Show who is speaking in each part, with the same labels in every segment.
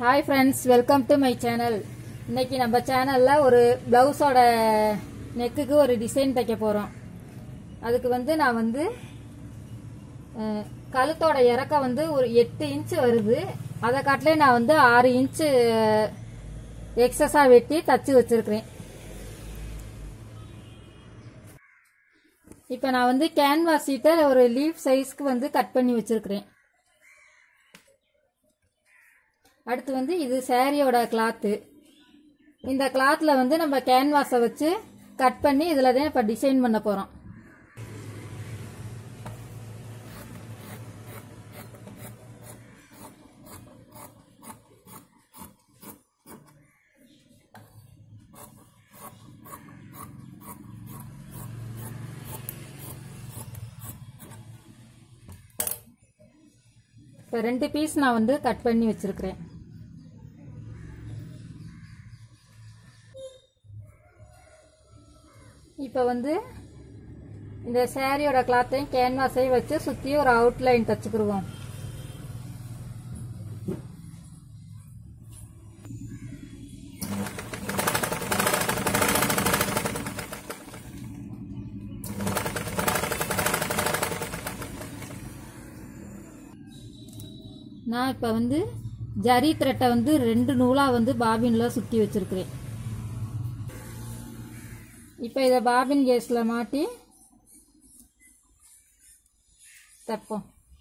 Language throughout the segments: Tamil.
Speaker 1: hi friends welcome to my channel இன்னைக்கு நம்ம சேனலில் ஒரு ப்ளவுஸோட நெக்குக்கு ஒரு டிசைன் தைக்க போகிறோம் அதுக்கு வந்து நான் வந்து அஹ், கழுத்தோட இறக்கம் வந்து ஒரு எட்டு இன்ச்சு வருது அதை காட்டிலே நான் வந்து ஆறு இன்ச்சு எக்ஸஸாக வெட்டி தச்சு வச்சிருக்கிறேன் இப்போ நான் வந்து கேன்வாஸ் சீட்டை ஒரு லீஃப் சைஸ்க்கு வந்து கட் பண்ணி வச்சிருக்கிறேன் அடுத்து வந்து இது சாரியோட கிளாத்து இந்த கிளாத்தில் வந்து நம்ம கேன்வாஸை வச்சு கட் பண்ணி இதில் தான் இப்போ டிசைன் பண்ண போகிறோம் இப்போ ரெண்டு பீஸ் நான் வந்து கட் பண்ணி வச்சிருக்கிறேன் இப்போ வந்து இந்த சாரியோட கிளாத்தையும் கேன்வாஸையும் வச்சு சுற்றி ஒரு அவுட்லைன் தச்சுக்கிருவோம் நான் இப்போ வந்து ஜரி த்ரெட்டை வந்து ரெண்டு நூலாக வந்து பாபினில் சுற்றி வச்சிருக்கிறேன் இப்போ இதை பாபின் கேஸில் மாட்டி தைப்போம்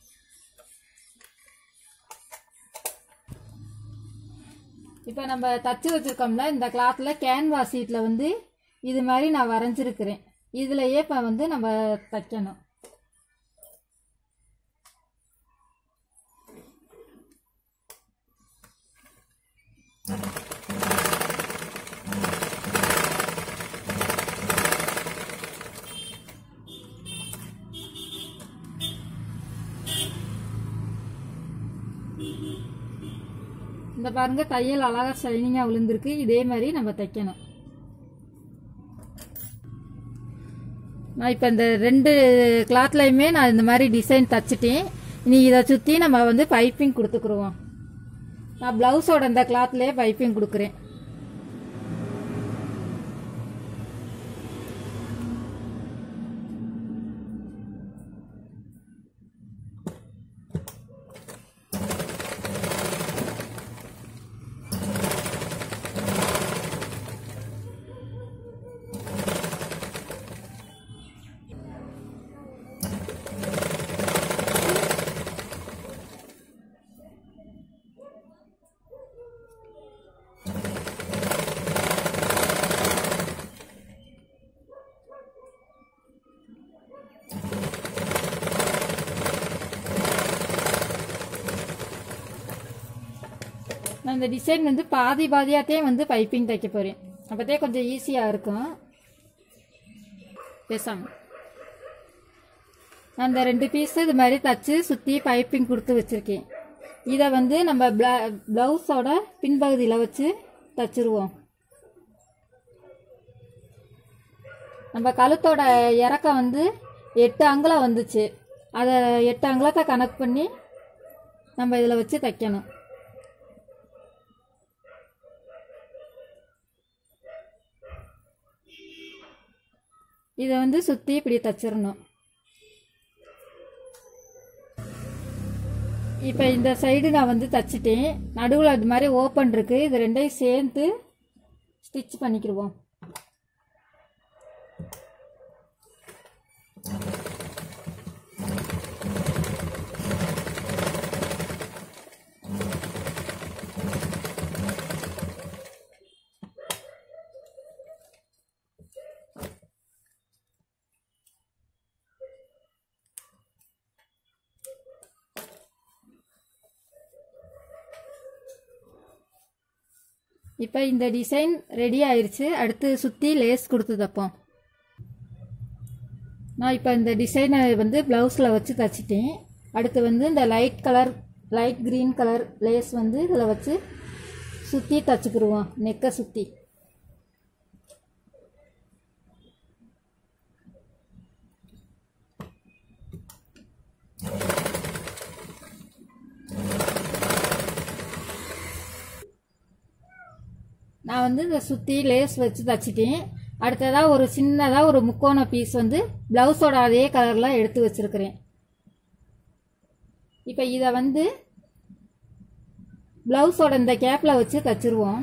Speaker 1: இப்போ நம்ம தச்சு வச்சுருக்கோம்ல இந்த கிளாத்தில் கேன்வாஸ் சீட்டில் வந்து இது மாதிரி நான் வரைஞ்சிருக்கிறேன் இதுலையே இப்போ வந்து நம்ம தைக்கணும் இந்த பாருங்க தையல் அழகா ஷைனிங்காக விழுந்திருக்கு இதே மாதிரி நம்ம தைக்கணும் நான் இப்போ இந்த ரெண்டு கிளாத்லையுமே நான் இந்த மாதிரி டிசைன் தச்சுட்டேன் இனி இதை சுற்றி நம்ம வந்து பைப்பிங் கொடுத்துக்குருவோம் நான் ப்ளவுஸோட இந்த கிளாத்லேயே பைப்பிங் கொடுக்குறேன் நான் இந்த டிசைன் வந்து பாதி பாதியாத்தே வந்து பைப்பிங் தைக்க போகிறேன் அப்போதே கொஞ்சம் ஈஸியாக இருக்கும் பேசாம நான் இந்த ரெண்டு பீஸ் இது மாதிரி தச்சு சுற்றி பைப்பிங் கொடுத்து வச்சுருக்கேன் இதை வந்து நம்ம ப்ளவுஸோட பின்பகுதியில் வச்சு தச்சிருவோம் நம்ம கழுத்தோட இறக்கம் வந்து எட்டு அங்குலம் வந்துச்சு அதை எட்டு அங்குலத்தை கணக்கு பண்ணி நம்ம இதில் வச்சு தைக்கணும் இதை வந்து சுற்றி இப்படி தச்சிடணும் இப்போ இந்த சைடு நான் வந்து தச்சிட்டேன் நடுவில் அது மாதிரி ஓப்பன் இருக்கு இது ரெண்டையும் சேர்த்து ஸ்டிச் பண்ணிக்கிடுவோம் இப்போ இந்த டிசைன் ரெடி ஆயிருச்சு அடுத்து சுற்றி லேஸ் கொடுத்து தைப்போம் நான் இப்போ இந்த டிசைனை வந்து ப்ளவுஸில் வச்சு தைச்சிட்டேன் அடுத்து வந்து இந்த light colour light green colour lace வந்து இதில் வச்சு சுற்றி தச்சுக்கிடுவோம் நெக்கை சுற்றி நான் வந்து இதை சுற்றி லேஸ் வச்சு தச்சிட்டேன் அடுத்ததாக ஒரு சின்னதாக ஒரு முக்கோண பீஸ் வந்து ப்ளவுஸோட அதே கலரில் எடுத்து வச்சிருக்கிறேன் இப்போ இதை வந்து ப்ளவுஸோட இந்த கேப்பில் வச்சு தச்சிருவோம்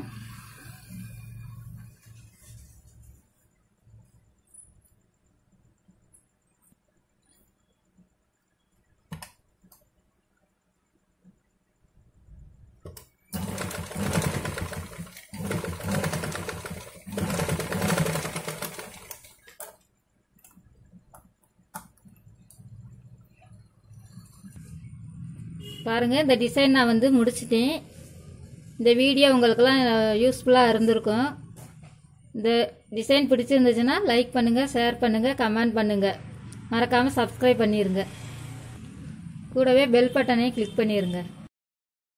Speaker 1: பாருங்க இந்த டிசைன் நான் வந்து முடிச்சிட்டேன் இந்த வீடியோ உங்களுக்கெல்லாம் யூஸ்ஃபுல்லாக இருந்திருக்கும் இந்த டிசைன் பிடிச்சிருந்துச்சுன்னா லைக் பண்ணுங்கள் ஷேர் பண்ணுங்கள் கமெண்ட் பண்ணுங்கள் மறக்காமல் சப்ஸ்கிரைப் பண்ணிடுங்க கூடவே பெல் பட்டனையும் கிளிக் பண்ணிடுங்க